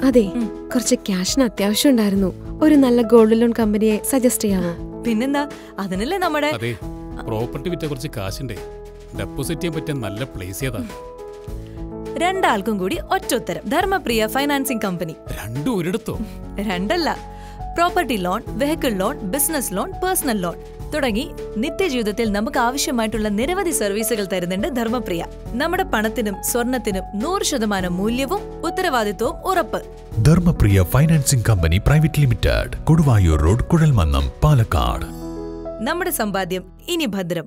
അതെ കുറച്ച് ക്യാഷിന് അത്യാവശ്യം ഉണ്ടായിരുന്നു ഒരു നല്ല ഗോൾഡ് ലോൺ കമ്പനിയെ സജസ്റ്റ് ചെയ്യാമോ പിന്നെന്താ അതിനല്ലേ നമ്മുടെ അതെ പ്രോപ്പർട്ടി വിറ്റ കുറച്ച് കാശുണ്ടേ ഡെപ്പോസിറ്റ് ചെയ്യാൻ പറ്റിയ നല്ല പ്ലേസ് ഏതാ രണ്ടാൾക്കും കൂടി ഒറ്റോത്തരം ധർമ്മപ്രിയ ഫൈനാൻസിംഗ് കമ്പനി രണ്ടും ഒരിടത്തോ രണ്ടല്ല property loan vehicle loan business loan personal loan തുടങ്ങി നിത്യജീവിതത്തിൽ നമുക്ക് ആവശ്യമായിട്ടുള്ള നിരവധി സർവീസുകൾ തരുന്നുണ്ട് ധർമ്മപ്രിയ നമ്മുടെ പണത്തിനും സ്വർണത്തിനും നൂറ് ശതമാനം മൂല്യവും ഉത്തരവാദിത്വവും ഉറപ്പ് Dharmapriya financing company private limited Koduvayur road Kuzhalmannam Palakkad നമ്മുടെ സമ്പാദ്യം ഇനി ഭദ്രം